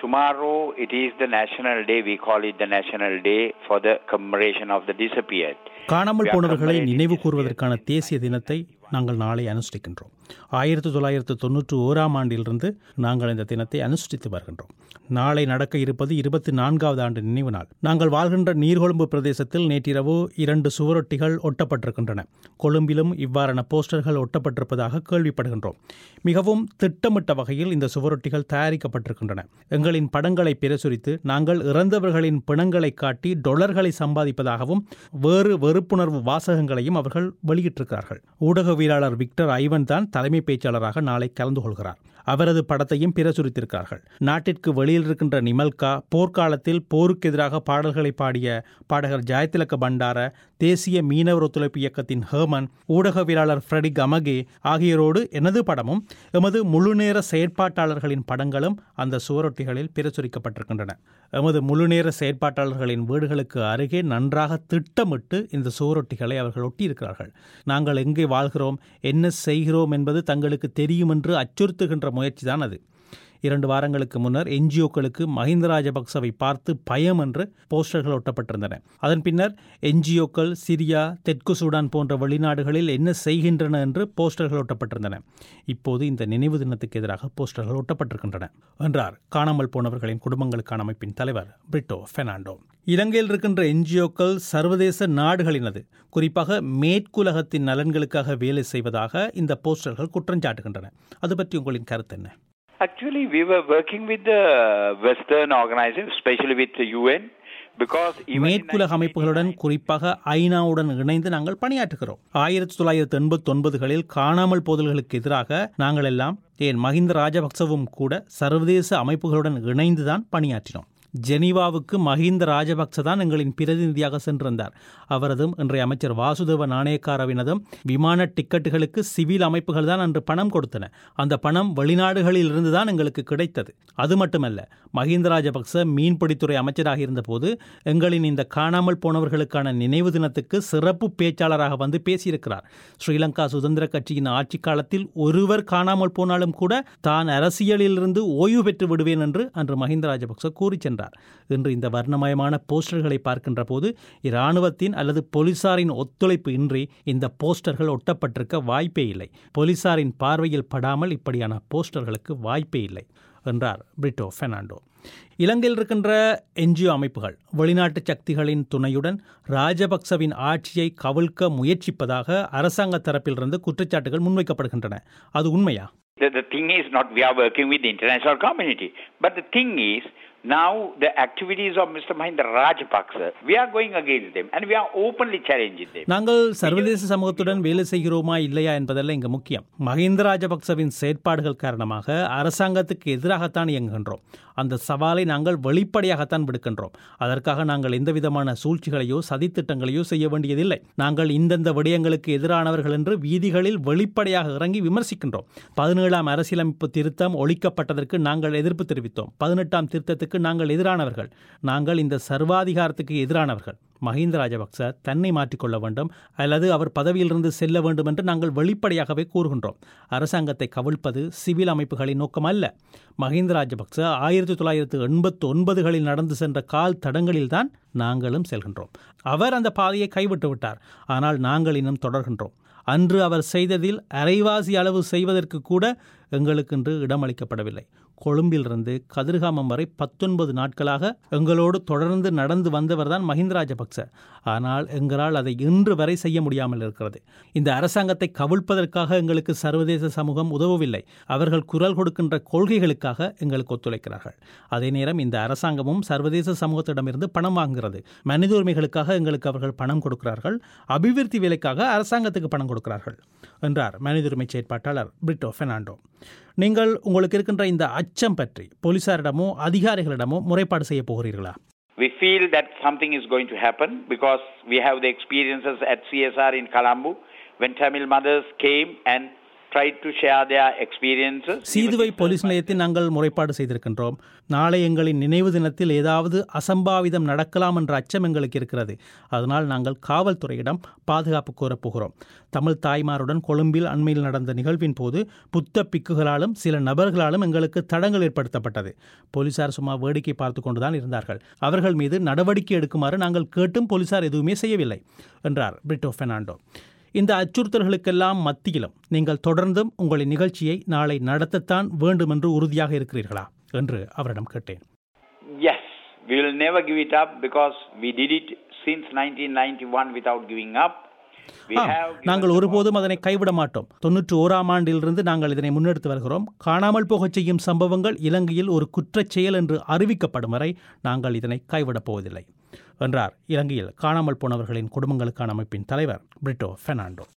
tomorrow it is the national day. We call it the national day for the commemoration of the disappeared. காணாமல் We are போனவர்களை commemorating நினைவு disappeared கூறுவதற்கான தேசிய தினத்தை நாங்கள் நாளை அனுஷ்டிக்கின்றோம் ஆயிரத்தி தொள்ளாயிரத்து தொண்ணூற்றி ஓராம் ஆண்டிலிருந்து நாங்கள் இந்த தினத்தை அனுஷ்டித்து வருகின்றோம் நாளை நடக்க இருப்பது இருபத்தி நான்காவது ஆண்டு நினைவு நாள் நாங்கள் வாழ்கின்ற நீர்கொழும்பு பிரதேசத்தில் நேற்றிரவு இரண்டு சுவரொட்டிகள் ஒட்டப்பட்டிருக்கின்றன கொழும்பிலும் இவ்வாறான போஸ்டர்கள் ஒட்டப்பட்டிருப்பதாக கேள்விப்படுகின்றோம் மிகவும் திட்டமிட்ட வகையில் இந்த சுவரொட்டிகள் தயாரிக்கப்பட்டிருக்கின்றன எங்களின் படங்களை பிரசுரித்து நாங்கள் இறந்தவர்களின் பிணங்களை காட்டி டொலர்களை சம்பாதிப்பதாகவும் வேறு வெறுப்புணர்வு வாசகங்களையும் அவர்கள் வெளியிட்டிருக்கிறார்கள் ஊடகவியலாளர் விக்டர் ஐவன் தான் தலைமை பேச்சாளராக நாளை கலந்து கொள்கிறார் அவரது படத்தையும் பிரசுரித்திருக்கிறார்கள் நாட்டிற்கு வெளியில் இருக்கின்ற நிமல்கா போர்க்காலத்தில் போருக்கு எதிராக பாடல்களை பாடிய பாடகர் ஜெயதிலக பண்டார தேசிய மீனவர் ஒத்துழைப்பு இயக்கத்தின் ஹேமன் ஊடகவியலாளர் ஃப்ரெடிக் அமகே ஆகியோரோடு எனது படமும் எமது முழுநேர செயற்பாட்டாளர்களின் படங்களும் அந்த சுவரொட்டிகளில் பிரசுரிக்கப்பட்டிருக்கின்றன எமது முழுநேர செயற்பாட்டாளர்களின் வீடுகளுக்கு அருகே நன்றாக திட்டமிட்டு இந்த சுவரொட்டிகளை அவர்கள் ஒட்டியிருக்கிறார்கள் நாங்கள் எங்கே வாழ்கிறோம் என்ன செய்கிறோம் என்பது தங்களுக்கு தெரியும் என்று அச்சுறுத்துகின்ற முயற்சிதான் அது இரண்டு வாரங்களுக்கு முன்னர் என்ஜிஓக்களுக்கு மஹிந்த ராஜபக்சவை பார்த்து பயம் என்று போஸ்டர்கள் ஒட்டப்பட்டிருந்தன அதன் பின்னர் என்ஜிஓக்கள் சிரியா தெற்கு சூடான் போன்ற வெளிநாடுகளில் என்ன செய்கின்றன என்று போஸ்டர்கள் ஒட்டப்பட்டிருந்தன இப்போது இந்த நினைவு தினத்துக்கு எதிராக போஸ்டர்கள் ஒட்டப்பட்டிருக்கின்றன என்றார் காணாமல் போனவர்களின் குடும்பங்களுக்கான அமைப்பின் தலைவர் பிரிட்டோ பெர்னாண்டோ இலங்கையில் இருக்கின்ற என்ஜிஓக்கள் சர்வதேச நாடுகளினது குறிப்பாக மேற்குலகத்தின் நலன்களுக்காக வேலை செய்வதாக இந்த போஸ்டர்கள் குற்றஞ்சாட்டுகின்றன அது பற்றி உங்களின் கருத்து என்ன Actually, we were working with the Western organizations, especially with the UN, because even in மேற்குலக அமைப்புகளுடன் குறிப்பாக ஐநாவுடன் இணைந்து நாங்கள் பணியாற்றுகிறோம் ஆயிரத்தி தொள்ளாயிரத்தி எண்பத்தி ஒன்பதுகளில் காணாமல் போதல்களுக்கு எதிராக நாங்கள் எல்லாம் ஏன் மஹிந்த ராஜபக்சவும் கூட சர்வதேச அமைப்புகளுடன் இணைந்துதான் பணியாற்றினோம் ஜெனீவாவுக்கு மஹிந்த ராஜபக்ச தான் எங்களின் பிரதிநிதியாக சென்றிருந்தார் அவரதும் இன்றைய அமைச்சர் வாசுதேவ நாணயக்காரவினதும் விமான டிக்கெட்டுகளுக்கு சிவில் அமைப்புகள் தான் அன்று பணம் கொடுத்தன அந்த பணம் வெளிநாடுகளில் இருந்து தான் எங்களுக்கு கிடைத்தது அது மட்டுமல்ல மஹிந்த ராஜபக்ச மீன்பிடித்துறை அமைச்சராக இருந்தபோது எங்களின் இந்த காணாமல் போனவர்களுக்கான நினைவு தினத்துக்கு சிறப்பு பேச்சாளராக வந்து பேசியிருக்கிறார் ஸ்ரீலங்கா சுதந்திர கட்சியின் ஆட்சி காலத்தில் ஒருவர் காணாமல் போனாலும் கூட தான் அரசியலிலிருந்து ஓய்வு பெற்று விடுவேன் என்று அன்று மஹிந்த ராஜபக்ச கூறி சென்றார் இன்று இந்த வர்ணமயமான போஸ்டர்களை பார்க்கின்ற போது இராணுவத்தின் அல்லது போலீசாரின் ஒத்துழைப்பு இன்றி இந்த போஸ்டர்கள் ஒட்டப்பட்டிருக்க வாய்ப்பே இல்லை போலீசாரின் பார்வையில் படாமல் இப்படியான போஸ்டர்களுக்கு வாய்ப்பே இல்லை என்றார் பிரிட்டோ பெர்னாண்டோ இலங்கையில் இருக்கின்ற என்ஜிஓ அமைப்புகள் வெளிநாட்டு சக்திகளின் துணையுடன் ராஜபக்சவின் ஆட்சியை கவிழ்க்க முயற்சிப்பதாக அரசாங்க தரப்பிலிருந்து குற்றச்சாட்டுகள் முன்வைக்கப்படுகின்றன அது உண்மையா The, the thing is not we are working with the international community, but the thing is now the activities of Mr. Mahinda Rajapaksa, we are going against them and we are openly challenging them. நாங்கள் சர்வதேச சமூகத்துடன் வேலை செய்கிறோமா இல்லையா என்பதெல்லாம் இங்கு முக்கியம் மஹிந்த ராஜபக்சவின் செயற்பாடுகள் காரணமாக அரசாங்கத்துக்கு எதிராகத்தான் இயங்குகின்றோம் அந்த சவாலை நாங்கள் வெளிப்படையாகத்தான் விடுக்கின்றோம் அதற்காக நாங்கள் எந்த விதமான சூழ்ச்சிகளையோ சதித்திட்டங்களையோ செய்ய வேண்டியதில்லை நாங்கள் இந்தந்த விடயங்களுக்கு எதிரானவர்கள் என்று வீதிகளில் வெளிப்படையாக இறங்கி விமர்சிக்கின்றோம் பதினேழாம் அரசியலமைப்பு திருத்தம் ஒழிக்கப்பட்டதற்கு நாங்கள் எதிர்ப்பு தெரிவித்தோம் பதினெட்டாம் திருத்தத்துக்கு நாங்கள் எதிரானவர்கள் நாங்கள் இந்த சர்வாதிகாரத்துக்கு எதிரானவர்கள் மஹிந்த ராஜபக்ச தன்னை மாற்றிக்கொள்ள வேண்டும் அல்லது அவர் பதவியிலிருந்து செல்ல வேண்டும் என்று நாங்கள் வெளிப்படையாகவே கூறுகின்றோம் அரசாங்கத்தை கவிழ்ப்பது சிவில் அமைப்புகளின் நோக்கம் அல்ல மஹிந்த ராஜபக்ச ஆயிரத்தி தொள்ளாயிரத்து எண்பத்தி ஒன்பதுகளில் நடந்து சென்ற கால் தடங்களில்தான் நாங்களும் செல்கின்றோம் அவர் அந்த பாதையை கைவிட்டு விட்டார் ஆனால் நாங்கள் இன்னும் தொடர்கின்றோம் அன்று அவர் செய்ததில் அரைவாசி அளவு செய்வதற்கு கூட எங்களுக்கென்று இடமளிக்கப்படவில்லை கொழும்பிலிருந்து கதிர்காமம் வரை பத்தொன்பது நாட்களாக எங்களோடு தொடர்ந்து நடந்து வந்தவர் தான் மஹிந்த ராஜபக்ச ஆனால் எங்களால் அதை இன்று வரை செய்ய முடியாமல் இருக்கிறது இந்த அரசாங்கத்தை கவிழ்ப்பதற்காக எங்களுக்கு சர்வதேச சமூகம் உதவவில்லை அவர்கள் குரல் கொடுக்கின்ற கொள்கைகளுக்காக எங்களுக்கு ஒத்துழைக்கிறார்கள் அதே நேரம் இந்த அரசாங்கமும் சர்வதேச சமூகத்திடமிருந்து பணம் வாங்குகிறது மனித உரிமைகளுக்காக எங்களுக்கு அவர்கள் பணம் கொடுக்கிறார்கள் அபிவிருத்தி வேலைக்காக அரசாங்கத்துக்கு பணம் கொடுக்கிறார்கள் என்றார் மனித உரிமை செயற்பாட்டாளர் பிரிட்டோ பெர்னாண்டோ நீங்கள் உங்களுக்கு இருக்கின்ற இந்த அச்சம் பற்றி போலீசாரிடமோ அதிகாரிகளிடமோ முறைப்பாடு செய்ய போகிறீர்களா We feel that something is going to happen because we have the experiences at CSR in Kalambu when Tamil mothers came and tried to share their experiences. Seeduwa police நிலையத்தில் நாங்கள் முறைப்பாடு செய்திருக்கின்றோம் நாளை எங்களின் நினைவு தினத்தில் ஏதாவது அசம்பாவிதம் நடக்கலாம் என்ற அச்சம் எங்களுக்கு இருக்கிறது அதனால் நாங்கள் காவல்துறையிடம் பாதுகாப்பு கோரப் போகிறோம் தமிழ் தாய்மாருடன் கொழும்பில் அண்மையில் நடந்த நிகழ்வின் போது புத்த பிக்குகளாலும் சில நபர்களாலும் எங்களுக்கு தடங்கள் ஏற்படுத்தப்பட்டது போலீசார் சும்மா வேடிக்கை பார்த்து கொண்டுதான் இருந்தார்கள் அவர்கள் மீது நடவடிக்கை எடுக்குமாறு நாங்கள் கேட்டும் போலீசார் எதுவுமே செய்யவில்லை என்றார் பிரிட்டோ பெர்னாண்டோ இந்த அச்சுறுத்தல்களுக்கெல்லாம் மத்தியிலும் நீங்கள் தொடர்ந்தும் உங்களின் நிகழ்ச்சியை நாளை நடத்தத்தான் வேண்டும் என்று உறுதியாக இருக்கிறீர்களா என்று அவரிடம் கேட்டேன் Yes, we will never give it up because we did it since 1991 without giving up. We ஆம், have given நாங்கள் the ஒருபோதும் அதனை கைவிட மாட்டோம் தொன்னூற்றி ஓராம் ஆண்டிலிருந்து நாங்கள் இதனை முன்னெடுத்து வருகிறோம் காணாமல் போகச் செய்யும் சம்பவங்கள் இலங்கையில் ஒரு குற்றச் செயல் என்று அறிவிக்கப்படும் வரை நாங்கள் இதனை கைவிடப் போவதில்லை என்றார் இலங்கையில் காணாமல் போனவர்களின் குடும்பங்களுக்கான அமைப்பின் தலைவர் பிரிட்டோ பெர்னாண்டோ